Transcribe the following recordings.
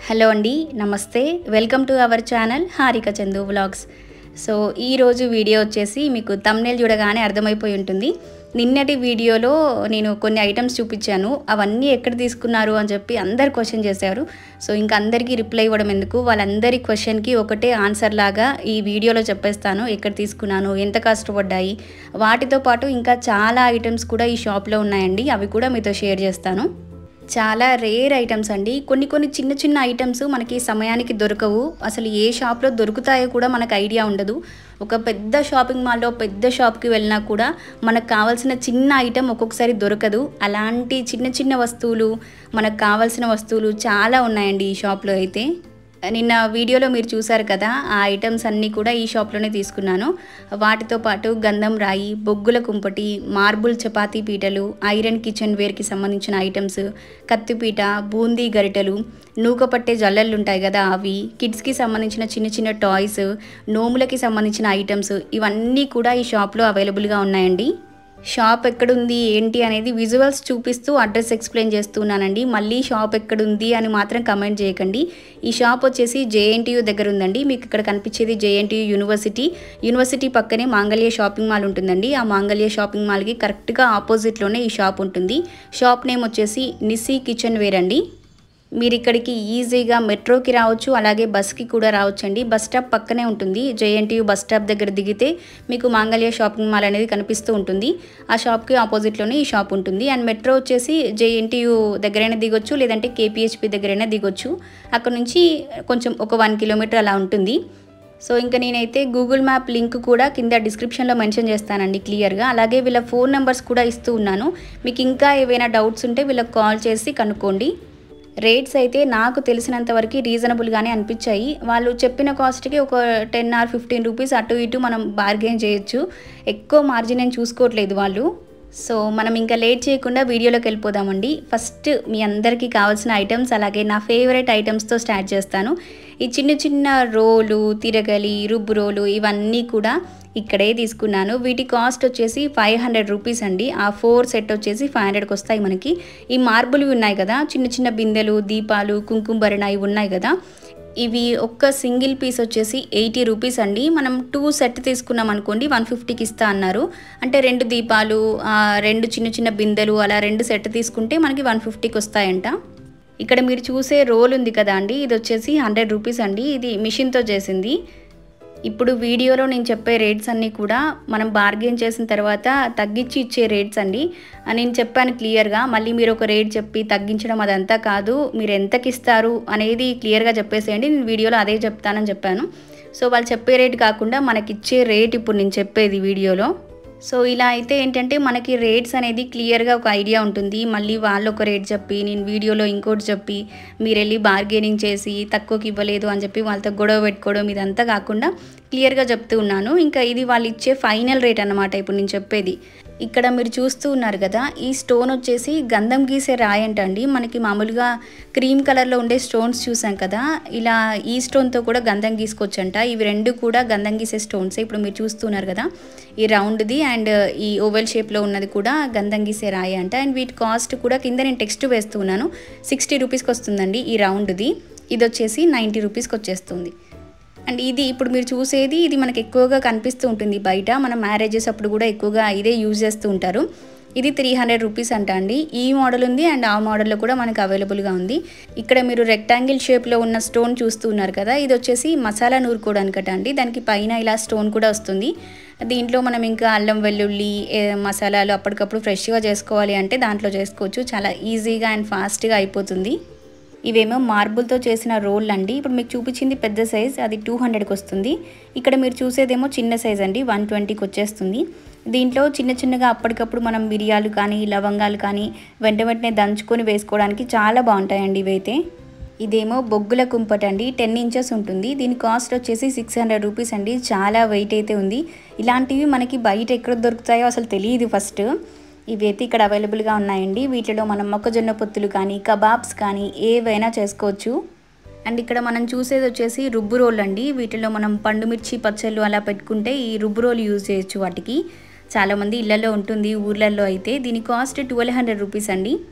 Hello అండి నమస్తే welcome to our channel Harika Chandu vlogs so ఈరోజు వీడియో వచ్చేసి మీకు తమ్నేల్ చూడగానే అర్థమైపోయి ఉంటుంది నిన్నటి వీడియోలో నేను కొన్ని ఐటమ్స్ చూపించాను అవన్నీ ఎక్కడ తీసుకున్నారు అని చెప్పి అందరు క్వశ్చన్ చేశారు సో ఇంకా అందరికీ రిప్లై ఇవ్వడం ఎందుకు వాళ్ళందరి క్వశ్చన్కి ఒకటే ఆన్సర్ లాగా ఈ వీడియోలో చెప్పేస్తాను ఎక్కడ తీసుకున్నాను ఎంత కష్టపడ్డాయి వాటితో పాటు ఇంకా చాలా ఐటమ్స్ కూడా ఈ షాప్లో ఉన్నాయండి అవి కూడా మీతో షేర్ చేస్తాను చాలా రేర్ ఐటమ్స్ అండి కొన్ని కొన్ని చిన్న చిన్న ఐటమ్స్ మనకి సమయానికి దొరకవు అసలు ఏ షాప్లో దొరుకుతాయో కూడా మనకు ఐడియా ఉండదు ఒక పెద్ద షాపింగ్ మాల్లో పెద్ద షాప్కి వెళ్ళినా కూడా మనకు కావాల్సిన చిన్న ఐటమ్ ఒక్కొక్కసారి దొరకదు అలాంటి చిన్న చిన్న వస్తువులు మనకు కావాల్సిన వస్తువులు చాలా ఉన్నాయండి ఈ షాప్లో అయితే నిన్న వీడియోలో మీరు చూసారు కదా ఆ ఐటమ్స్ అన్నీ కూడా ఈ షాప్లోనే తీసుకున్నాను వాటితో పాటు గంధం రాయి బొగ్గుల కుంపటి మార్బుల్ చపాతీ పీటలు ఐరన్ కిచెన్ వేర్కి సంబంధించిన ఐటమ్స్ కత్తిపీట బూందీ గరిటెలు నూక పట్టే జల్లెళ్ళు ఉంటాయి కదా అవి కిడ్స్కి సంబంధించిన చిన్న చిన్న టాయ్స్ నోములకి సంబంధించిన ఐటమ్స్ ఇవన్నీ కూడా ఈ షాప్లో అవైలబుల్గా ఉన్నాయండి షాప్ ఎక్కడుంది ఏంటి అనేది విజువల్స్ చూపిస్తూ అడ్రస్ ఎక్స్ప్లెయిన్ చేస్తున్నానండి మళ్ళీ షాప్ ఎక్కడుంది అని మాత్రం కమెంట్ చేయకండి ఈ షాప్ వచ్చేసి జేఎన్టీయూ దగ్గర ఉందండి మీకు ఇక్కడ కనిపించేది జేఎన్టీయూ యూనివర్సిటీ యూనివర్సిటీ పక్కనే మాంగళ్య షాపింగ్ మాల్ ఉంటుందండి ఆ మాంగళ్య షాపింగ్ మాల్కి కరెక్ట్గా ఆపోజిట్లోనే ఈ షాప్ ఉంటుంది షాప్ నేమ్ వచ్చేసి నిస్సీ కిచెన్ వేర్ అండి మీరు ఇక్కడికి ఈజీగా మెట్రోకి రావచ్చు అలాగే బస్కి కూడా రావచ్చు అండి బస్ స్టాప్ పక్కనే ఉంటుంది జేఎన్టీయూ బస్ స్టాప్ దగ్గర దిగితే మీకు మాంగళ్య షాపింగ్ మాల్ అనేది కనిపిస్తూ ఉంటుంది ఆ షాప్కి ఆపోజిట్లోనే ఈ షాప్ ఉంటుంది అండ్ మెట్రో వచ్చేసి జేఎన్టీయూ దగ్గరైనా దిగొచ్చు లేదంటే కేపీహెచ్పి దగ్గరైనా దిగొచ్చు అక్కడ నుంచి కొంచెం ఒక వన్ కిలోమీటర్ అలా ఉంటుంది సో ఇంకా నేనైతే గూగుల్ మ్యాప్ లింక్ కూడా కింద డిస్క్రిప్షన్లో మెన్షన్ చేస్తానండి క్లియర్గా అలాగే వీళ్ళ ఫోన్ నెంబర్స్ కూడా ఇస్తూ ఉన్నాను మీకు ఇంకా ఏవైనా డౌట్స్ ఉంటే వీళ్ళకి కాల్ చేసి కనుక్కోండి రేట్స్ అయితే నాకు తెలిసినంత వరకు రీజనబుల్గానే అనిపించాయి వాళ్ళు చెప్పిన కాస్ట్కి ఒక టెన్ ఆర్ ఫిఫ్టీన్ రూపీస్ అటు ఇటు మనం బార్గెన్ చేయొచ్చు ఎక్కువ మార్జిన్ నేను చూసుకోవట్లేదు వాళ్ళు సో మనం ఇంకా లేట్ చేయకుండా వీడియోలోకి వెళ్ళిపోదామండి ఫస్ట్ మీ అందరికీ కావాల్సిన ఐటమ్స్ అలాగే నా ఫేవరెట్ ఐటమ్స్తో స్టార్ట్ చేస్తాను ఈ చిన్న చిన్న రోలు తిరగలి రుబ్బు రోలు ఇవన్నీ కూడా ఇక్కడే తీసుకున్నాను వీటి కాస్ట్ వచ్చేసి ఫైవ్ హండ్రెడ్ రూపీస్ అండి ఆ ఫోర్ సెట్ వచ్చేసి ఫైవ్ హండ్రెడ్కి వస్తాయి మనకి ఈ మార్బుల్వి ఉన్నాయి కదా చిన్న చిన్న బిందెలు దీపాలు కుంకుమ భరణ ఇవి ఉన్నాయి కదా ఇవి ఒక్క సింగిల్ పీస్ వచ్చేసి ఎయిటీ రూపీస్ అండి మనం టూ సెట్ తీసుకున్నాం అనుకోండి వన్ ఫిఫ్టీకి ఇస్తా అన్నారు అంటే రెండు దీపాలు రెండు చిన్న చిన్న బిందెలు అలా రెండు సెట్ తీసుకుంటే మనకి వన్ ఫిఫ్టీకి వస్తాయంట ఇక్కడ మీరు చూసే రోల్ ఉంది కదా అండి ఇది వచ్చేసి హండ్రెడ్ రూపీస్ అండి ఇది మిషన్తో చేసింది ఇప్పుడు వీడియోలో నేను చెప్పే రేట్స్ అన్నీ కూడా మనం బార్గెన్ చేసిన తర్వాత తగ్గించి ఇచ్చే రేట్స్ అండి నేను చెప్పాను క్లియర్గా మళ్ళీ మీరు ఒక రేట్ చెప్పి తగ్గించడం అదంతా కాదు మీరు ఎంతకి ఇస్తారు అనేది క్లియర్గా చెప్పేసేయండి నేను వీడియోలో అదే చెప్తానని చెప్పాను సో వాళ్ళు చెప్పే రేట్ కాకుండా మనకిచ్చే రేట్ ఇప్పుడు నేను చెప్పేది వీడియోలో సో ఇలా అయితే ఏంటంటే మనకి రేట్స్ అనేది క్లియర్గా ఒక ఐడియా ఉంటుంది మళ్ళీ వాళ్ళు ఒక రేట్ చెప్పి నేను వీడియోలో ఇంకోటి చెప్పి మీరు వెళ్ళి బార్గెనింగ్ చేసి తక్కువకి ఇవ్వలేదు అని చెప్పి వాళ్ళతో గొడవ పెట్టుకోవడం ఇదంతా కాకుండా క్లియర్గా చెప్తూ ఉన్నాను ఇంకా ఇది వాళ్ళు ఇచ్చే ఫైనల్ రేట్ అనమాట ఇప్పుడు నేను చెప్పేది ఇక్కడ మీరు చూస్తూ ఉన్నారు కదా ఈ స్టోన్ వచ్చేసి గంధం గీసే రాయి అంటండి మనకి మామూలుగా క్రీమ్ కలర్లో ఉండే స్టోన్స్ చూసాం కదా ఇలా ఈ స్టోన్తో కూడా గంధం గీసుకోవచ్చంట ఇవి రెండు కూడా గంధం గీసే స్టోన్స్ ఇప్పుడు మీరు చూస్తున్నారు కదా ఈ రౌండ్ది అండ్ ఈ ఓవెల్ షేప్లో ఉన్నది కూడా గంధం గీసే రాయి అంట అండ్ వీటి కాస్ట్ కూడా కింద నేను టెక్స్ట్ వేస్తున్నాను సిక్స్టీ రూపీస్కి వస్తుందండి ఈ రౌండ్ది ఇది వచ్చేసి నైంటీ రూపీస్కి వచ్చేస్తుంది అండ్ ఇది ఇప్పుడు మీరు చూసేది ఇది మనకి ఎక్కువగా కనిపిస్తూ ఉంటుంది బయట మన మ్యారేజెస్ అప్పుడు కూడా ఎక్కువగా ఇదే యూజ్ చేస్తూ ఉంటారు ఇది త్రీ హండ్రెడ్ రూపీస్ అంట అండి ఈ మోడల్ ఉంది అండ్ ఆ మోడల్లో కూడా మనకు అవైలబుల్గా ఉంది ఇక్కడ మీరు రెక్టాంగిల్ షేప్లో ఉన్న స్టోన్ చూస్తూ ఉన్నారు కదా ఇది వచ్చేసి మసాలా నూరుకోవడానికట అండి దానికి పైన ఇలా స్టోన్ కూడా వస్తుంది దీంట్లో మనం ఇంకా అల్లం వెల్లుల్లి మసాలాలు అప్పటికప్పుడు ఫ్రెష్గా చేసుకోవాలి అంటే దాంట్లో చేసుకోవచ్చు చాలా ఈజీగా అండ్ ఫాస్ట్గా అయిపోతుంది ఇవేమో మార్బుల్తో చేసిన రోల్ అండి ఇప్పుడు మీకు చూపించింది పెద్ద సైజ్ అది టూ హండ్రెడ్కి వస్తుంది ఇక్కడ మీరు చూసేదేమో చిన్న సైజ్ అండి వన్ ట్వంటీకి వచ్చేస్తుంది దీంట్లో చిన్న చిన్నగా అప్పటికప్పుడు మనం మిరియాలు కానీ లవంగాలు కానీ వెంట వెంటనే దంచుకొని వేసుకోవడానికి చాలా బాగుంటాయండి ఇవైతే ఇదేమో బొగ్గుల కుంపట అండి టెన్ ఇంచెస్ ఉంటుంది దీని కాస్ట్ వచ్చేసి సిక్స్ హండ్రెడ్ రూపీస్ అండి చాలా వెయిట్ అయితే ఉంది ఇలాంటివి మనకి బయట ఎక్కడ దొరుకుతాయో అసలు తెలియదు ఫస్ట్ ఇవి అయితే ఇక్కడ అవైలబుల్గా ఉన్నాయండి వీటిలో మనం మొక్కజొన్న పొత్తులు కానీ కబాబ్స్ కానీ ఏవైనా చేసుకోవచ్చు అండ్ ఇక్కడ మనం చూసేది వచ్చేసి రుబ్బు రోల్ అండి వీటిలో మనం పండు మిర్చి పచ్చళ్ళు అలా పెట్టుకుంటే ఈ రుబ్బు రోల్ యూజ్ చేయొచ్చు వాటికి చాలామంది ఇళ్లలో ఉంటుంది ఊర్లలో అయితే దీని కాస్ట్ ట్వెల్వ్ హండ్రెడ్ రూపీస్ అండి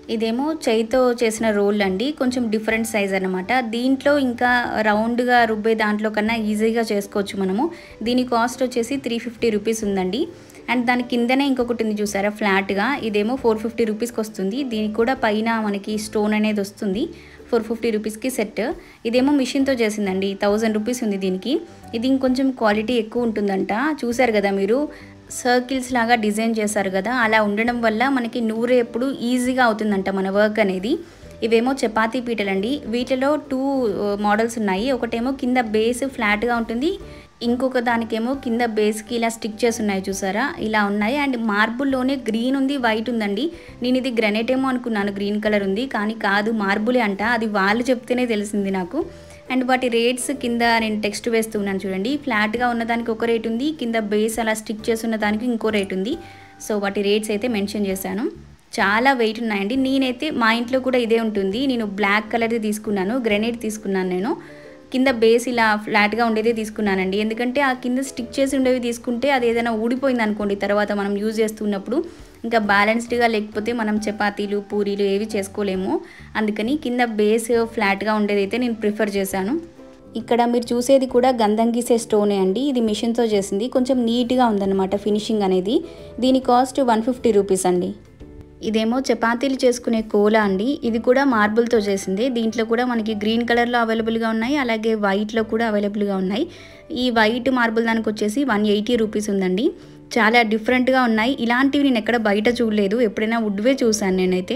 ఇదేమో చేయితో చేసిన రోల్ అండి కొంచెం డిఫరెంట్ సైజ్ అనమాట దీంట్లో ఇంకా రౌండ్గా రుబ్బే దాంట్లో కన్నా ఈజీగా చేసుకోవచ్చు మనము దీని కాస్ట్ వచ్చేసి త్రీ ఫిఫ్టీ రూపీస్ ఉందండి అండ్ దాని కిందనే ఇంకొకటి ఉంది చూసారా ఫ్లాట్గా ఇదేమో ఫోర్ ఫిఫ్టీ రూపీస్కి వస్తుంది దీనికి కూడా పైన మనకి స్టోన్ అనేది వస్తుంది ఫోర్ ఫిఫ్టీ రూపీస్కి సెట్ ఇదేమో మిషన్తో చేసిందండి థౌజండ్ రూపీస్ ఉంది దీనికి ఇది ఇంకొంచెం క్వాలిటీ ఎక్కువ ఉంటుందంట చూసారు కదా మీరు సర్కిల్స్ లాగా డిజైన్ చేశారు కదా అలా ఉండడం వల్ల మనకి నూరే ఎప్పుడు ఈజీగా అవుతుందంట మన వర్క్ అనేది ఇవేమో చపాతీ పీటలండి వీటిలో టూ మోడల్స్ ఉన్నాయి ఒకటేమో కింద బేస్ ఫ్లాట్గా ఉంటుంది ఇంకొక దానికేమో కింద బేస్కి ఇలా స్టిక్ చేసి ఉన్నాయి చూసారా ఇలా ఉన్నాయి అండ్ మార్బుల్లోనే గ్రీన్ ఉంది వైట్ ఉందండి నేను ఇది గ్రనైట్ ఏమో అనుకున్నాను గ్రీన్ కలర్ ఉంది కానీ కాదు మార్బులే అంట అది వాళ్ళు చెప్తేనే తెలిసింది నాకు అండ్ వాటి రేట్స్ కింద నేను టెక్స్ట్ వేస్తున్నాను చూడండి ఫ్లాట్గా ఉన్నదానికి ఒక రేట్ ఉంది కింద బేస్ అలా స్టిక్ చేసి ఉన్న దానికి ఇంకో రేట్ ఉంది సో వాటి రేట్స్ అయితే మెన్షన్ చేశాను చాలా వెయిట్ ఉన్నాయండి నేనైతే మా ఇంట్లో కూడా ఇదే ఉంటుంది నేను బ్లాక్ కలర్ది తీసుకున్నాను గ్రెనైట్ తీసుకున్నాను నేను కింద బేస్ ఇలా ఫ్లాట్గా ఉండేదే తీసుకున్నానండి ఎందుకంటే ఆ కింద స్టిక్ చేసి ఉండేవి తీసుకుంటే అది ఏదైనా ఊడిపోయింది అనుకోండి తర్వాత మనం యూజ్ చేస్తున్నప్పుడు ఇంకా బ్యాలెన్స్డ్గా లేకపోతే మనం చపాతీలు పూరీలు ఏవి చేసుకోలేము అందుకని కింద బేస్ ఫ్లాట్గా ఉండేదైతే నేను ప్రిఫర్ చేశాను ఇక్కడ మీరు చూసేది కూడా గంధం గీసే స్టోనే అండి ఇది మిషన్తో చేసింది కొంచెం నీట్గా ఉందన్నమాట ఫినిషింగ్ అనేది దీని కాస్ట్ వన్ ఫిఫ్టీ రూపీస్ అండి ఇదేమో చపాతీలు చేసుకునే కోలా అండి ఇది కూడా మార్బుల్తో చేసింది దీంట్లో కూడా మనకి గ్రీన్ కలర్లో అవైలబుల్గా ఉన్నాయి అలాగే వైట్లో కూడా అవైలబుల్గా ఉన్నాయి ఈ వైట్ మార్బుల్ దానికి వచ్చేసి వన్ ఎయిటీ రూపీస్ ఉందండి చాలా డిఫరెంట్గా ఉన్నాయి ఇలాంటివి నేను ఎక్కడ బయట చూడలేదు ఎప్పుడైనా వుడ్వే చూశాను నేనైతే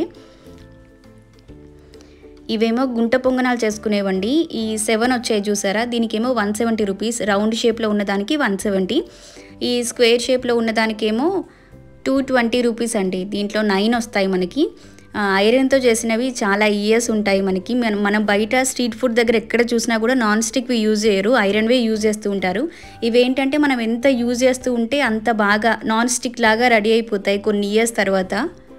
ఇవేమో గుంట పొంగనాలు చేసుకునేవండి ఈ సెవెన్ వచ్చాయి చూసారా దీనికేమో వన్ సెవెంటీ రూపీస్ రౌండ్ షేప్లో ఉన్నదానికి వన్ సెవెంటీ ఈ స్క్వేర్ షేప్లో ఉన్నదానికేమో టూ ట్వంటీ రూపీస్ అండి దీంట్లో నైన్ వస్తాయి మనకి ఐరన్తో చేసినవి చాలా ఇయర్స్ ఉంటాయి మనకి మనం మనం బయట స్ట్రీట్ ఫుడ్ దగ్గర ఎక్కడ చూసినా కూడా నాన్ స్టిక్వి యూజ్ చేయరు ఐరన్వే యూజ్ చేస్తూ ఉంటారు ఇవేంటంటే మనం ఎంత యూజ్ చేస్తూ ఉంటే అంత బాగా నాన్ స్టిక్ లాగా రెడీ అయిపోతాయి కొన్ని ఇయర్స్ తర్వాత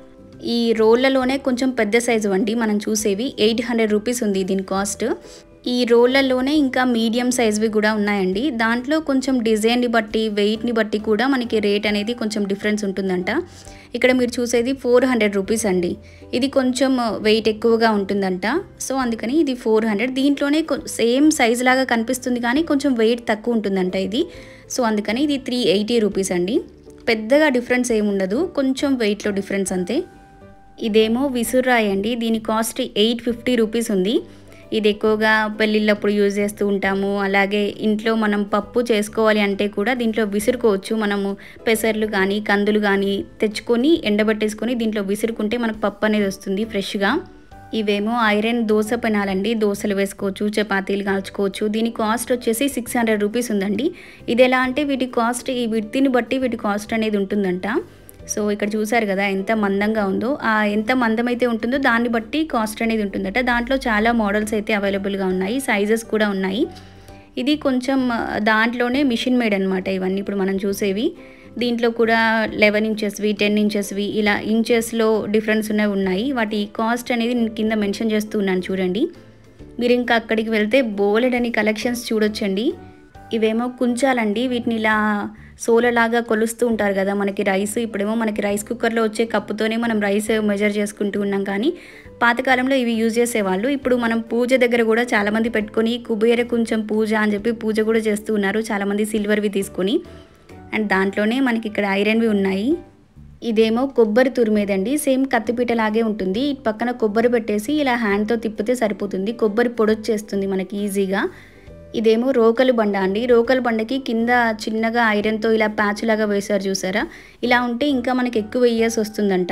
ఈ రోళ్ళలోనే కొంచెం పెద్ద సైజు అండి మనం చూసేవి ఎయిట్ హండ్రెడ్ రూపీస్ ఉంది దీని కాస్ట్ ఈ రోళ్ళల్లోనే ఇంకా మీడియం సైజ్వి కూడా ఉన్నాయండి దాంట్లో కొంచెం డిజైన్ని బట్టి వెయిట్ని బట్టి కూడా మనకి రేట్ అనేది కొంచెం డిఫరెన్స్ ఉంటుందంట ఇక్కడ మీరు చూసేది ఫోర్ హండ్రెడ్ రూపీస్ అండి ఇది కొంచెం వెయిట్ ఎక్కువగా ఉంటుందంట సో అందుకని ఇది ఫోర్ హండ్రెడ్ దీంట్లోనే సేమ్ సైజ్ లాగా కనిపిస్తుంది కానీ కొంచెం వెయిట్ తక్కువ ఉంటుందంట ఇది సో అందుకని ఇది త్రీ ఎయిటీ రూపీస్ అండి పెద్దగా డిఫరెన్స్ ఏమి ఉండదు కొంచెం వెయిట్లో డిఫరెన్స్ అంతే ఇదేమో విసుర్రాయి అండి దీని కాస్ట్ ఎయిట్ ఫిఫ్టీ రూపీస్ ఉంది ఇది ఎక్కువగా పెళ్ళిళ్ళప్పుడు యూజ్ చేస్తూ ఉంటాము అలాగే ఇంట్లో మనం పప్పు చేసుకోవాలి అంటే కూడా దీంట్లో విసురుకోవచ్చు మనము పెసర్లు కానీ కందులు కానీ తెచ్చుకొని ఎండబెట్టేసుకొని దీంట్లో విసురుకుంటే మనకు పప్పు అనేది వస్తుంది ఫ్రెష్గా ఇవేమో ఐరన్ దోశ పెనాలండి దోశలు వేసుకోవచ్చు చపాతీలు కాల్చుకోవచ్చు దీని కాస్ట్ వచ్చేసి సిక్స్ హండ్రెడ్ రూపీస్ ఉందండి ఇది ఎలా అంటే వీటి కాస్ట్ ఈ విడ్తిని బట్టి వీటి కాస్ట్ అనేది ఉంటుందంట సో ఇక్కడ చూసారు కదా ఎంత మందంగా ఉందో ఆ ఎంత మందం అయితే ఉంటుందో దాన్ని బట్టి కాస్ట్ అనేది ఉంటుందట దాంట్లో చాలా మోడల్స్ అయితే అవైలబుల్గా ఉన్నాయి సైజెస్ కూడా ఉన్నాయి ఇది కొంచెం దాంట్లోనే మిషన్ మేడ్ అనమాట ఇవన్నీ ఇప్పుడు మనం చూసేవి దీంట్లో కూడా లెవెన్ ఇంచెస్వి టెన్ ఇంచెస్వి ఇలా ఇంచెస్లో డిఫరెన్స్ ఉన్నవి ఉన్నాయి వాటి కాస్ట్ అనేది నేను కింద మెన్షన్ చేస్తూ ఉన్నాను చూడండి మీరు ఇంకా అక్కడికి వెళ్తే బోలెడని కలెక్షన్స్ చూడొచ్చండి ఇవేమో కుంచాలండి వీటిని ఇలా సోలలాగా కొలుస్తూ ఉంటారు కదా మనకి రైస్ ఇప్పుడేమో మనకి రైస్ కుక్కర్లో వచ్చే కప్పుతోనే మనం రైస్ మెజర్ చేసుకుంటూ ఉన్నాం కానీ పాతకాలంలో ఇవి యూజ్ చేసేవాళ్ళు ఇప్పుడు మనం పూజ దగ్గర కూడా చాలామంది పెట్టుకొని కుబేర కొంచెం పూజ అని చెప్పి పూజ కూడా చేస్తూ ఉన్నారు చాలామంది సిల్వర్వి తీసుకొని అండ్ దాంట్లోనే మనకి ఇక్కడ ఐరన్వి ఉన్నాయి ఇదేమో కొబ్బరి తురిమేదండి సేమ్ కత్తిపీట లాగే ఉంటుంది ఇటు పక్కన కొబ్బరి పెట్టేసి ఇలా హ్యాండ్తో తిప్పితే సరిపోతుంది కొబ్బరి పొడొచ్చేస్తుంది మనకి ఈజీగా ఇదేమో రోకలు బండ అండి రోకలు బండకి కింద చిన్నగా ఐరన్తో ఇలా ప్యాచ్ లాగా వేశారు చూసారా ఇలా ఉంటే ఇంకా మనకి ఎక్కువ ఇయర్స్ వస్తుందంట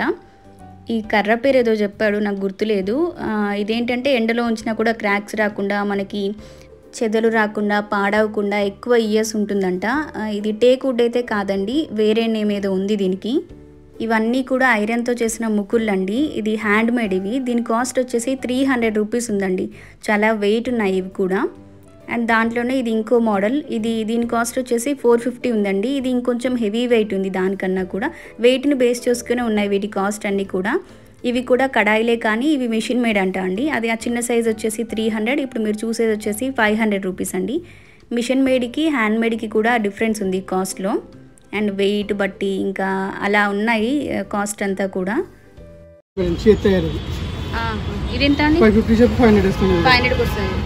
ఈ కర్ర పేరు ఏదో చెప్పాడు నాకు గుర్తులేదు ఆ, ఇదేంటంటే ఎండలో ఉంచినా కూడా క్రాక్స్ రాకుండా మనకి చెదలు రాకుండా పాడవకుండా ఎక్కువ ఇయర్స్ ఉంటుందంట ఆ, ఇది టేక్ వుడ్ అయితే కాదండి వేరే నేమ్ ఏదో ఉంది దీనికి ఇవన్నీ కూడా ఐరన్తో చేసిన ముకుళ్ళండి ఇది హ్యాండ్ మేడ్ ఇవి దీని కాస్ట్ వచ్చేసి త్రీ హండ్రెడ్ రూపీస్ ఉందండి చాలా వెయిట్ ఉన్నాయి ఇవి కూడా అండ్ దాంట్లోనే ఇది ఇంకో మోడల్ ఇది దీని కాస్ట్ వచ్చేసి ఫోర్ ఫిఫ్టీ ఉందండి ఇది ఇంకొంచెం హెవీ వెయిట్ ఉంది దానికన్నా కూడా వెయిట్ని బేస్ చేసుకునే ఉన్నాయి వీటి కాస్ట్ అన్నీ కూడా ఇవి కూడా కడాయిలే కానీ ఇవి మిషన్ మేడ్ అంట అండి అది ఆ చిన్న సైజ్ వచ్చేసి త్రీ హండ్రెడ్ ఇప్పుడు మీరు చూసేది వచ్చేసి ఫైవ్ హండ్రెడ్ రూపీస్ అండి మిషన్ మేడ్కి హ్యాండ్ మేడ్కి కూడా డిఫరెన్స్ ఉంది కాస్ట్లో అండ్ వెయిట్ బట్టి ఇంకా అలా ఉన్నాయి కాస్ట్ అంతా కూడా చేతి తయారు ఇది ఎంత అండి ఫైవ్ ఫిఫ్టీ చెప్పి ఫైవ్ హండ్రెడ్ ఇస్తుంది ఫైవ్ హండ్రెడ్కి వస్తుంది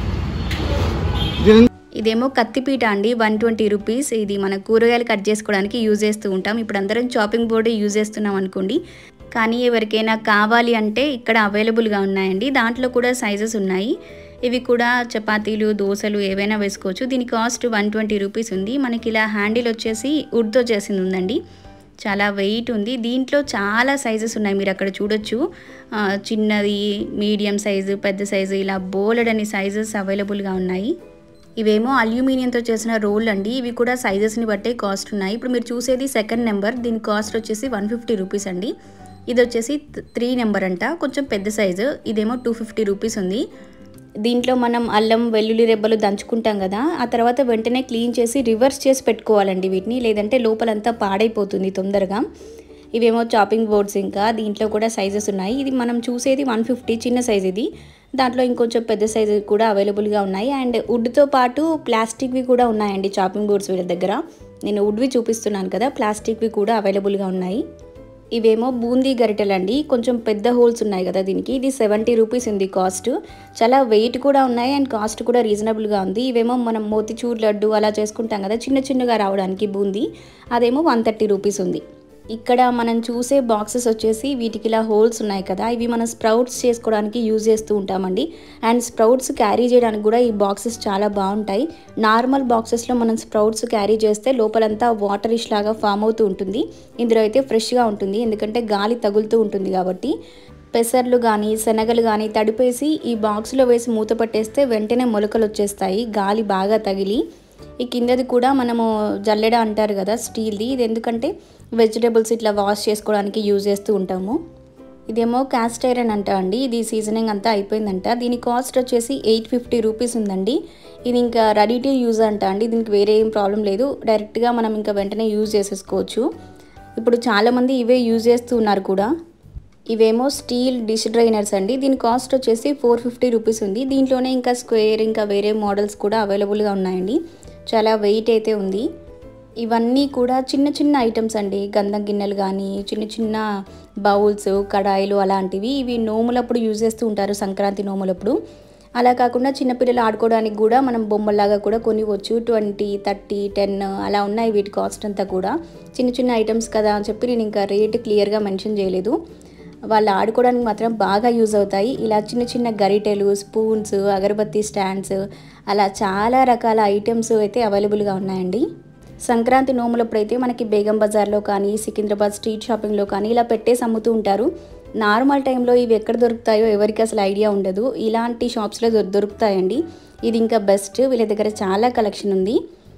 దీని ఇదేమో కత్తిపీట అండి వన్ ట్వంటీ రూపీస్ ఇది మన కూరగాయలు కట్ చేసుకోవడానికి యూజ్ చేస్తూ ఉంటాం ఇప్పుడు అందరం చాపింగ్ బోర్డే యూజ్ చేస్తున్నాం అనుకోండి కానీ ఎవరికైనా కావాలి అంటే ఇక్కడ అవైలబుల్గా ఉన్నాయండి దాంట్లో కూడా సైజెస్ ఉన్నాయి ఇవి కూడా చపాతీలు దోశలు ఏవైనా వేసుకోవచ్చు దీని కాస్ట్ వన్ ట్వంటీ రూపీస్ ఉంది మనకి ఇలా హ్యాండిల్ వచ్చేసి ఉడ్తో చేసింది ఉందండి చాలా వెయిట్ ఉంది దీంట్లో చాలా సైజెస్ ఉన్నాయి మీరు అక్కడ చూడొచ్చు ఆ, చిన్నది మీడియం సైజు పెద్ద సైజు ఇలా బోలెడని సైజెస్ అవైలబుల్గా ఉన్నాయి ఇవేమో అల్యూమినియంతో చేసిన రోల్ అండి ఇవి కూడా సైజెస్ని బట్టే కాస్ట్ ఉన్నాయి ఇప్పుడు మీరు చూసేది సెకండ్ నెంబర్ దీని కాస్ట్ వచ్చేసి వన్ ఫిఫ్టీ రూపీస్ అండి ఇది వచ్చేసి త్రీ నెంబర్ అంట కొంచెం పెద్ద సైజు ఇదేమో టూ ఫిఫ్టీ రూపీస్ ఉంది దీంట్లో మనం అల్లం వెల్లుల్లి రెబ్బలు దంచుకుంటాం కదా ఆ తర్వాత వెంటనే క్లీన్ చేసి రివర్స్ చేసి పెట్టుకోవాలండి వీటిని లేదంటే లోపలంతా పాడైపోతుంది తొందరగా ఇవేమో చాపింగ్ బోర్డ్స్ ఇంకా దీంట్లో కూడా సైజెస్ ఉన్నాయి ఇది మనం చూసేది వన్ ఫిఫ్టీ చిన్న సైజ్ ఇది దాంట్లో ఇంకొంచెం పెద్ద సైజు కూడా అవైలబుల్గా ఉన్నాయి అండ్ వుడ్తో పాటు ప్లాస్టిక్వి కూడా ఉన్నాయండి చాపింగ్ బోర్డ్స్ వీళ్ళ దగ్గర నేను వుడ్వి చూపిస్తున్నాను కదా ప్లాస్టిక్వి కూడా అవైలబుల్గా ఉన్నాయి ఇవేమో బూందీ గరిటెలండి కొంచెం పెద్ద హోల్స్ ఉన్నాయి కదా దీనికి ఇది సెవెంటీ రూపీస్ ఉంది కాస్ట్ చాలా వెయిట్ కూడా ఉన్నాయి అండ్ కాస్ట్ కూడా రీజనబుల్గా ఉంది ఇవేమో మనం మోతిచూర్ లడ్డు అలా చేసుకుంటాం కదా చిన్న చిన్నగా రావడానికి బూందీ అదేమో వన్ థర్టీ రూపీస్ ఉంది ఇక్కడ మనం చూసే బాక్సెస్ వచ్చేసి వీటికి ఇలా హోల్స్ ఉన్నాయి కదా ఇవి మనం స్ప్రౌట్స్ చేసుకోవడానికి యూజ్ చేస్తూ ఉంటామండి అండ్ స్ప్రౌట్స్ క్యారీ చేయడానికి కూడా ఈ బాక్సెస్ చాలా బాగుంటాయి నార్మల్ బాక్సెస్లో మనం స్ప్రౌట్స్ క్యారీ చేస్తే లోపలంతా వాటరిష్ లాగా ఫామ్ అవుతూ ఉంటుంది ఇందులో అయితే ఫ్రెష్గా ఉంటుంది ఎందుకంటే గాలి తగులుతూ ఉంటుంది కాబట్టి పెసర్లు కానీ శనగలు కానీ తడిపేసి ఈ బాక్స్లో వేసి మూత పట్టేస్తే వెంటనే మొలకలు వచ్చేస్తాయి గాలి బాగా తగిలి ఈ కిందది కూడా మనము జల్లెడ అంటారు కదా స్టీల్ది ఇది ఎందుకంటే వెజిటేబుల్స్ ఇట్లా వాష్ చేసుకోవడానికి యూజ్ చేస్తూ ఉంటాము ఇదేమో క్యాస్ట్ ఐరన్ అంట అండి ఇది సీజనింగ్ అంతా అయిపోయిందంట దీని కాస్ట్ వచ్చేసి ఎయిట్ ఫిఫ్టీ రూపీస్ ఉందండి ఇది ఇంకా రెడీ టు యూజ్ అంట అండి దీనికి వేరే ఏం ప్రాబ్లం లేదు డైరెక్ట్గా మనం ఇంకా వెంటనే యూజ్ చేసేసుకోవచ్చు ఇప్పుడు చాలామంది ఇవే యూజ్ చేస్తూ ఉన్నారు కూడా ఇవేమో స్టీల్ డిష్ డ్రైనర్స్ అండి దీని కాస్ట్ వచ్చేసి ఫోర్ ఫిఫ్టీ రూపీస్ ఉంది దీంట్లోనే ఇంకా స్క్వేర్ ఇంకా వేరే మోడల్స్ కూడా అవైలబుల్గా ఉన్నాయండి చాలా వెయిట్ అయితే ఉంది ఇవన్నీ కూడా చిన్న చిన్న ఐటమ్స్ అండి గంధం గిన్నెలు కానీ చిన్న చిన్న బౌల్స్ కడాయిలు అలాంటివి ఇవి నోములప్పుడు యూజ్ చేస్తూ ఉంటారు సంక్రాంతి నోములప్పుడు అలా కాకుండా చిన్నపిల్లలు ఆడుకోవడానికి కూడా మనం బొమ్మల్లాగా కూడా కొనివచ్చు ట్వంటీ థర్టీ టెన్ అలా ఉన్నాయి వీటి కాస్ట్ అంతా కూడా చిన్న చిన్న ఐటమ్స్ కదా అని చెప్పి నేను ఇంకా రేట్ క్లియర్గా మెన్షన్ చేయలేదు వాళ్ళు ఆడుకోవడానికి మాత్రం బాగా యూజ్ అవుతాయి ఇలా చిన్న చిన్న గరిటెలు స్పూన్స్ అగరబత్తి స్టాండ్స్ అలా చాలా రకాల ఐటమ్స్ అయితే అవైలబుల్గా ఉన్నాయండి సంక్రాంతి నోములప్పుడైతే మనకి బేగం బజార్లో కానీ సికింద్రాబాద్ స్ట్రీట్ షాపింగ్లో కానీ ఇలా పెట్టేసి అమ్ముతూ ఉంటారు నార్మల్ టైంలో ఇవి ఎక్కడ దొరుకుతాయో ఎవరికి అసలు ఐడియా ఉండదు ఇలాంటి షాప్స్లో దొ- దొరుకుతాయండి ఇది ఇంకా బెస్ట్ వీళ్ళ దగ్గర చాలా కలెక్షన్ ఉంది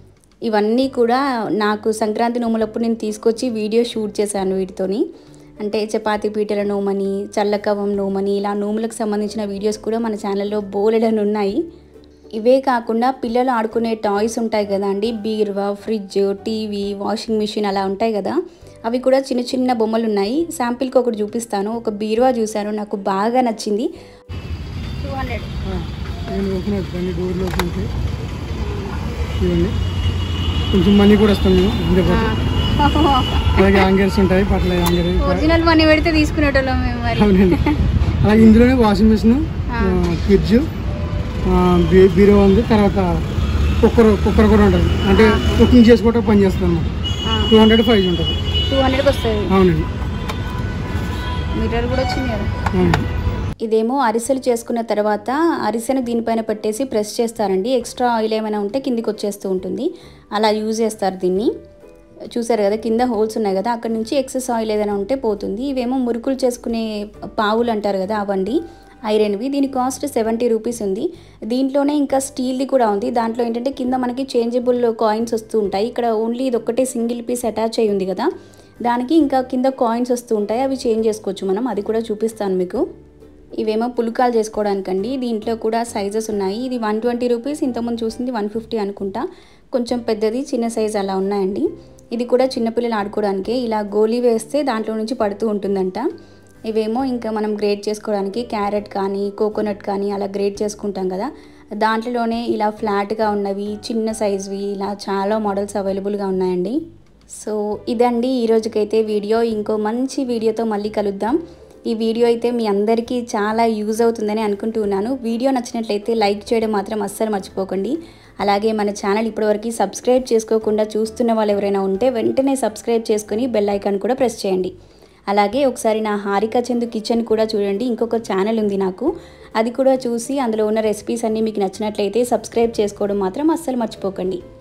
ఇవన్నీ కూడా నాకు సంక్రాంతి నోములప్పుడు నేను తీసుకొచ్చి వీడియో షూట్ చేశాను వీటితోని అంటే చపాతీ పీటల నోమని చల్లకవం నోమని ఇలా నోములకు సంబంధించిన వీడియోస్ కూడా మన ఛానల్లో బోలెడని ఉన్నాయి ఇవే కాకుండా పిల్లలు ఆడుకునే టాయ్స్ ఉంటాయి కదా అండి బీరువా ఫ్రిడ్జ్ టీవీ వాషింగ్ మిషన్ అలా ఉంటాయి కదా అవి కూడా చిన్న చిన్న బొమ్మలు ఉన్నాయి శాంపిల్కి ఒకటి చూపిస్తాను ఒక బీరువా చూశాను నాకు బాగా నచ్చింది టూ హండ్రెడ్ నేను ఓపెన్ అవుతుంది డోర్లు ఓపెన్ అవుతాయి ఇవన్నీ కొంచెం మనీ కూడా వస్తాం మేము ఇందులో పాటు. అలాగే యాంగర్స్ ఉంటాయి పట్ల యాంగర్ ఒరిజినల్ మనీ పెడితే తీసుకునేటోళ్ళం మేము మరి అవునండి అలాగే ఇందులోనే వాషింగ్ మిషన్ ఫ్రిడ్జ్ బీరో ఉంది తర్వాత కుక్కర్ కుక్కర్ కూడా ఉంటుంది అంటే కుకింగ్ చేసుకోవటం పని చేస్తాం అన్నమాట టూ హండ్రెడ్ ఫైవ్ ఉంటుంది టూ హండ్రెడ్కి వస్తుంది అవునండి మీటర్ కూడా వచ్చింది కదా అవునండి ఇదేమో అరిసెలు చేసుకున్న తర్వాత అరిసెను దీనిపైన పెట్టేసి ప్రెస్ చేస్తారండి ఎక్స్ట్రా ఆయిల్ ఏమైనా ఉంటే కిందికి వచ్చేస్తూ ఉంటుంది అలా యూజ్ చేస్తారు దీన్ని చూసారు కదా కింద హోల్స్ ఉన్నాయి కదా అక్కడ నుంచి ఎక్సెస్ ఆయిల్ ఏదైనా ఉంటే పోతుంది ఇవేమో మురుకులు చేసుకునే పావులు అంటారు కదా అవండి ఐరన్వి దీని కాస్ట్ సెవెంటీ రూపీస్ ఉంది దీంట్లోనే ఇంకా స్టీల్ది కూడా ఉంది దాంట్లో ఏంటంటే కింద మనకి చేంజబుల్ కాయిన్స్ వస్తూ ఉంటాయి ఇక్కడ ఓన్లీ ఇది ఒక్కటే సింగిల్ పీస్ అటాచ్ అయి ఉంది కదా దానికి ఇంకా కింద కాయిన్స్ వస్తూ ఉంటాయి అవి చేంజ్ చేసుకోవచ్చు మనం అది కూడా చూపిస్తాను మీకు ఇవేమో పుల్కాలు చేసుకోవడానికండి దీంట్లో కూడా సైజెస్ ఉన్నాయి ఇది వన్ ట్వంటీ రూపీస్ ఇంతకుముందు చూసింది వన్ ఫిఫ్టీ అనుకుంటా కొంచెం పెద్దది చిన్న సైజ్ అలా ఉన్నాయండి ఇది కూడా చిన్నపిల్లలు ఆడుకోవడానికి ఇలా గోలీ వేస్తే దాంట్లో నుంచి పడుతూ ఉంటుందంట ఇవేమో ఇంకా మనం గ్రేట్ చేసుకోవడానికి క్యారెట్ కానీ కోకోనట్ కానీ అలా గ్రేట్ చేసుకుంటాం కదా దాంట్లోనే ఇలా ఫ్లాట్గా ఉన్నవి చిన్న సైజ్వి ఇలా చాలా మోడల్స్ అవైలబుల్గా ఉన్నాయండి సో ఇదండి ఈ రోజుకైతే వీడియో ఇంకో మంచి వీడియోతో మళ్ళీ కలుద్దాం ఈ వీడియో అయితే మీ అందరికీ చాలా యూజ్ అవుతుందని అనుకుంటున్నాను వీడియో నచ్చినట్లయితే లైక్ చేయడం మాత్రం అస్సలు మర్చిపోకండి అలాగే మన ఛానల్ ఇప్పటివరకు సబ్స్క్రైబ్ చేసుకోకుండా చూస్తున్న వాళ్ళు ఎవరైనా ఉంటే వెంటనే సబ్స్క్రైబ్ చేసుకుని బెల్ ఐకాన్ కూడా ప్రెస్ చేయండి అలాగే ఒకసారి నా హారిక చందు కిచెన్ కూడా చూడండి ఇంకొక ఛానల్ ఉంది నాకు అది కూడా చూసి అందులో ఉన్న రెసిపీస్ అన్నీ మీకు నచ్చినట్లయితే సబ్స్క్రైబ్ చేసుకోవడం మాత్రం అస్సలు మర్చిపోకండి